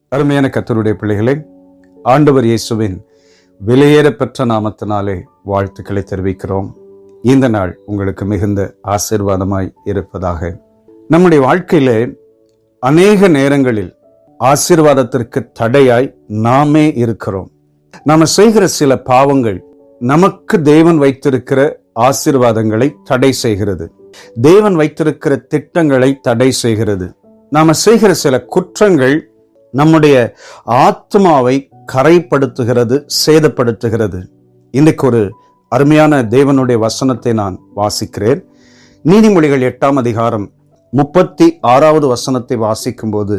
அருமையான கத்தருடைய பிள்ளைகளே ஆண்டவர் இயேசுவின் விலையேறப்பெற்ற நாமத்தினாலே வாழ்த்துக்களை தெரிவிக்கிறோம் இந்த நாள் உங்களுக்கு மிகுந்த ஆசீர்வாதமாய் இருப்பதாக நம்முடைய வாழ்க்கையிலே அநேக நேரங்களில் ஆசீர்வாதத்திற்கு தடையாய் நாமே இருக்கிறோம் நாம செய்கிற சில பாவங்கள் நமக்கு தேவன் வைத்திருக்கிற ஆசீர்வாதங்களை தடை செய்கிறது தேவன் வைத்திருக்கிற திட்டங்களை தடை செய்கிறது நாம செய்கிற சில குற்றங்கள் நம்முடைய ஆத்மாவை கரைப்படுத்துகிறது சேதப்படுத்துகிறது இன்னைக்கு ஒரு அருமையான தேவனுடைய வசனத்தை நான் வாசிக்கிறேன் நீதிமொழிகள் எட்டாம் அதிகாரம் முப்பத்தி ஆறாவது வசனத்தை வாசிக்கும்போது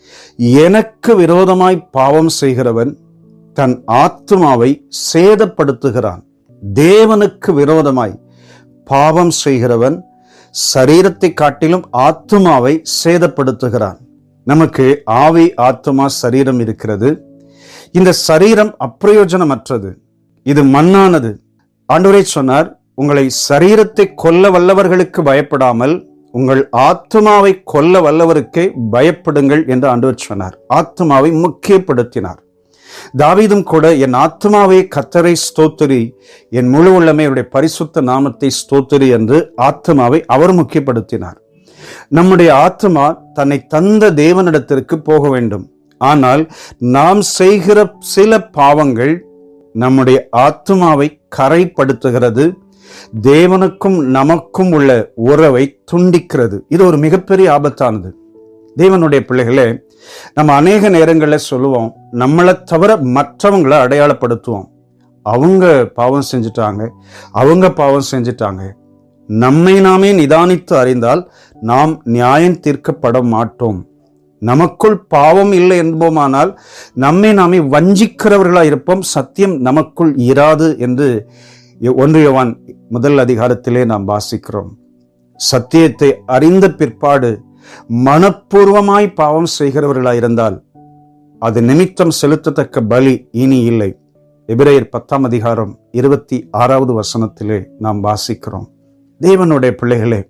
எனக்கு விரோதமாய் பாவம் செய்கிறவன் தன் ஆத்மாவை சேதப்படுத்துகிறான் தேவனுக்கு விரோதமாய் பாவம் செய்கிறவன் சரீரத்தை காட்டிலும் ஆத்மாவை சேதப்படுத்துகிறான் நமக்கு ஆவி ஆத்மா சரீரம் இருக்கிறது இந்த சரீரம் அப்பிரயோஜனமற்றது இது மண்ணானது ஆண்டவரே சொன்னார் உங்களை சரீரத்தை கொல்ல வல்லவர்களுக்கு பயப்படாமல் உங்கள் ஆத்மாவை கொல்ல வல்லவருக்கே பயப்படுங்கள் என்று ஆண்டவர் சொன்னார் ஆத்மாவை முக்கியப்படுத்தினார் தாவீதும் கூட என் ஆத்மாவை கத்தரை ஸ்தோத்திரி என் முழு உள்ளமையுடைய பரிசுத்த நாமத்தை ஸ்தோத்திரி என்று ஆத்மாவை அவர் முக்கியப்படுத்தினார் நம்முடைய ஆத்மா தன்னை தந்த தேவனிடத்திற்கு போக வேண்டும் ஆனால் நாம் செய்கிற சில பாவங்கள் நம்முடைய ஆத்மாவை கரைப்படுத்துகிறது தேவனுக்கும் நமக்கும் உள்ள உறவை துண்டிக்கிறது இது ஒரு மிகப்பெரிய ஆபத்தானது தேவனுடைய பிள்ளைகளே நம்ம அநேக நேரங்களில் சொல்லுவோம் நம்மளை தவிர மற்றவங்களை அடையாளப்படுத்துவோம் அவங்க பாவம் செஞ்சுட்டாங்க அவங்க பாவம் செஞ்சுட்டாங்க நம்மை நாமே நிதானித்து அறிந்தால் நாம் நியாயம் தீர்க்கப்பட மாட்டோம் நமக்குள் பாவம் இல்லை என்போமானால் நம்மை நாமே வஞ்சிக்கிறவர்களா இருப்போம் சத்தியம் நமக்குள் இராது என்று ஒன்று யோவான் முதல் அதிகாரத்திலே நாம் வாசிக்கிறோம் சத்தியத்தை அறிந்த பிற்பாடு மனப்பூர்வமாய் பாவம் செய்கிறவர்களா இருந்தால் அது நிமித்தம் செலுத்தத்தக்க பலி இனி இல்லை எபிரேயர் பத்தாம் அதிகாரம் இருபத்தி ஆறாவது வசனத்திலே நாம் வாசிக்கிறோம் தேவனுடைய பிள்ளைகளே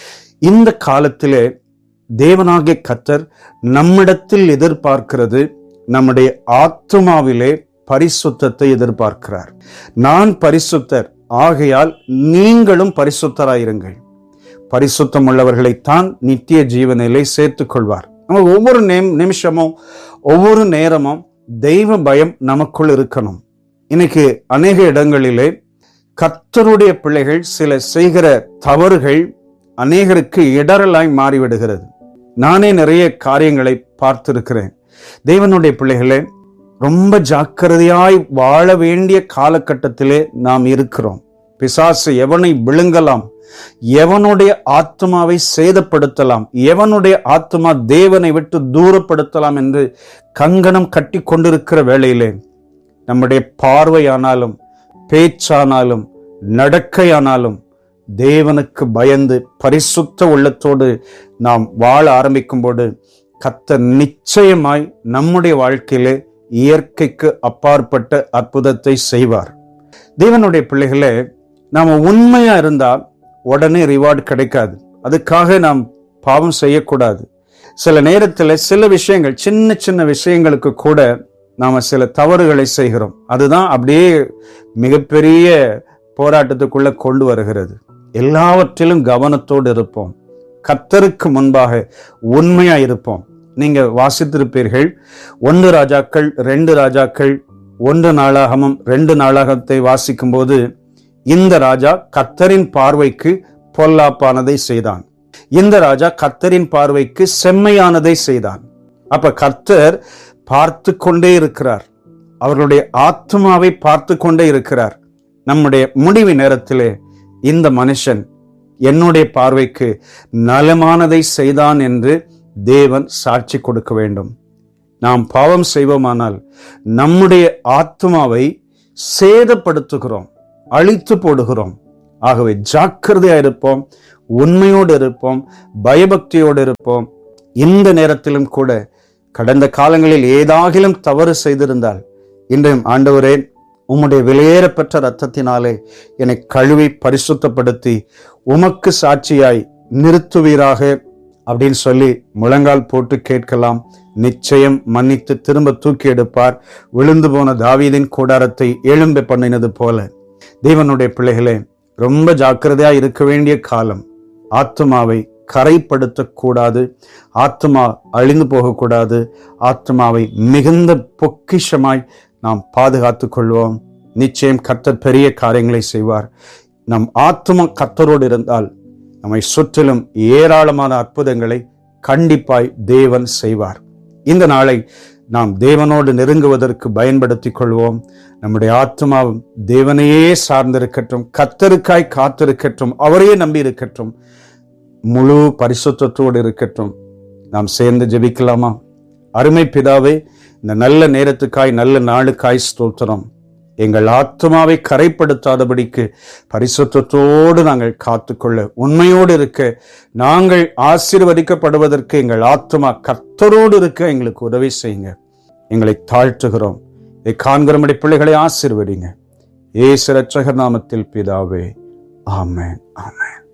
இந்த காலத்திலே தேவனாகிய கத்தர் நம்மிடத்தில் எதிர்பார்க்கிறது நம்முடைய ஆத்மாவிலே பரிசுத்தத்தை எதிர்பார்க்கிறார் நான் பரிசுத்தர் ஆகையால் நீங்களும் பரிசுத்தராயிருங்கள் பரிசுத்தம் உள்ளவர்களைத்தான் நித்திய ஜீவனிலே சேர்த்துக் கொள்வார் நம்ம ஒவ்வொரு நேம் நிமிஷமும் ஒவ்வொரு நேரமும் தெய்வ பயம் நமக்குள் இருக்கணும் இன்னைக்கு அநேக இடங்களிலே கர்த்தருடைய பிள்ளைகள் சில செய்கிற தவறுகள் அநேகருக்கு இடரலாய் மாறிவிடுகிறது நானே நிறைய காரியங்களை பார்த்திருக்கிறேன் தேவனுடைய பிள்ளைகளே ரொம்ப ஜாக்கிரதையாய் வாழ வேண்டிய காலகட்டத்திலே நாம் இருக்கிறோம் பிசாசு எவனை விழுங்கலாம் எவனுடைய ஆத்மாவை சேதப்படுத்தலாம் எவனுடைய ஆத்மா தேவனை விட்டு தூரப்படுத்தலாம் என்று கங்கணம் கட்டி கொண்டிருக்கிற வேளையிலே நம்முடைய பார்வையானாலும் பேச்சானாலும் நடக்கையானாலும் தேவனுக்கு பயந்து பரிசுத்த உள்ளத்தோடு நாம் வாழ ஆரம்பிக்கும்போது கத்த நிச்சயமாய் நம்முடைய வாழ்க்கையிலே இயற்கைக்கு அப்பாற்பட்ட அற்புதத்தை செய்வார் தேவனுடைய பிள்ளைகளே நாம உண்மையா இருந்தா உடனே ரிவார்டு கிடைக்காது அதுக்காக நாம் பாவம் செய்யக்கூடாது சில நேரத்தில் சில விஷயங்கள் சின்ன சின்ன விஷயங்களுக்கு கூட நாம சில தவறுகளை செய்கிறோம் அதுதான் அப்படியே மிகப்பெரிய போராட்டத்துக்குள்ள கொண்டு வருகிறது எல்லாவற்றிலும் கவனத்தோடு இருப்போம் கத்தருக்கு முன்பாக உண்மையா இருப்போம் நீங்க வாசித்திருப்பீர்கள் ஒன்று ராஜாக்கள் ரெண்டு ராஜாக்கள் ஒன்று நாளாகமும் ரெண்டு நாளாகத்தை வாசிக்கும் போது இந்த ராஜா கத்தரின் பார்வைக்கு பொல்லாப்பானதை செய்தான் இந்த ராஜா கத்தரின் பார்வைக்கு செம்மையானதை செய்தான் அப்ப கர்த்தர் பார்த்து கொண்டே இருக்கிறார் அவர்களுடைய ஆத்மாவை பார்த்து கொண்டே இருக்கிறார் நம்முடைய முடிவு நேரத்திலே இந்த மனுஷன் என்னுடைய பார்வைக்கு நலமானதை செய்தான் என்று தேவன் சாட்சி கொடுக்க வேண்டும் நாம் பாவம் செய்வோமானால் நம்முடைய ஆத்மாவை சேதப்படுத்துகிறோம் அழித்து போடுகிறோம் ஆகவே ஜாக்கிரதையா இருப்போம் உண்மையோடு இருப்போம் பயபக்தியோடு இருப்போம் இந்த நேரத்திலும் கூட கடந்த காலங்களில் ஏதாகிலும் தவறு செய்திருந்தால் இன்றையும் ஆண்டவரே உம்முடைய விலையேறப்பெற்ற இரத்தத்தினாலே என்னை கழுவி பரிசுத்தப்படுத்தி உமக்கு சாட்சியாய் நிறுத்துவீராக அப்படின்னு சொல்லி முழங்கால் போட்டு கேட்கலாம் நிச்சயம் மன்னித்து திரும்ப தூக்கி எடுப்பார் விழுந்து போன தாவீதின் கூடாரத்தை எழும்ப பண்ணினது போல தேவனுடைய பிள்ளைகளே ரொம்ப ஜாக்கிரதையா இருக்க வேண்டிய காலம் ஆத்மாவை கரைப்படுத்தக்கூடாது ஆத்மா அழிந்து போகக்கூடாது ஆத்மாவை மிகுந்த பொக்கிஷமாய் நாம் பாதுகாத்துக் கொள்வோம் நிச்சயம் கர்த்தர் பெரிய காரியங்களை செய்வார் நம் ஆத்மா கர்த்தரோடு இருந்தால் நம்மை சுற்றிலும் ஏராளமான அற்புதங்களை கண்டிப்பாய் தேவன் செய்வார் இந்த நாளை நாம் தேவனோடு நெருங்குவதற்கு பயன்படுத்திக் கொள்வோம் நம்முடைய ஆத்மாவும் தேவனையே சார்ந்திருக்கட்டும் கத்தருக்காய் காத்திருக்கட்டும் அவரையே நம்பி இருக்கட்டும் முழு பரிசுத்தத்தோடு இருக்கட்டும் நாம் சேர்ந்து ஜெபிக்கலாமா அருமை பிதாவே இந்த நல்ல நேரத்துக்காய் நல்ல நாளுக்காய் ஸ்தோத்திரம் எங்கள் ஆத்மாவை கரைப்படுத்தாதபடிக்கு பரிசுத்தத்தோடு நாங்கள் காத்துக்கொள்ள உண்மையோடு இருக்க நாங்கள் ஆசீர்வதிக்கப்படுவதற்கு எங்கள் ஆத்மா கர்த்தரோடு இருக்க எங்களுக்கு உதவி செய்யுங்க எங்களை தாழ்த்துகிறோம் இதை காண்கிறபடி பிள்ளைகளை ஆசீர்வதிங்க ஏசு ரட்சகர் நாமத்தில் பிதாவே ஆமென் ஆமென்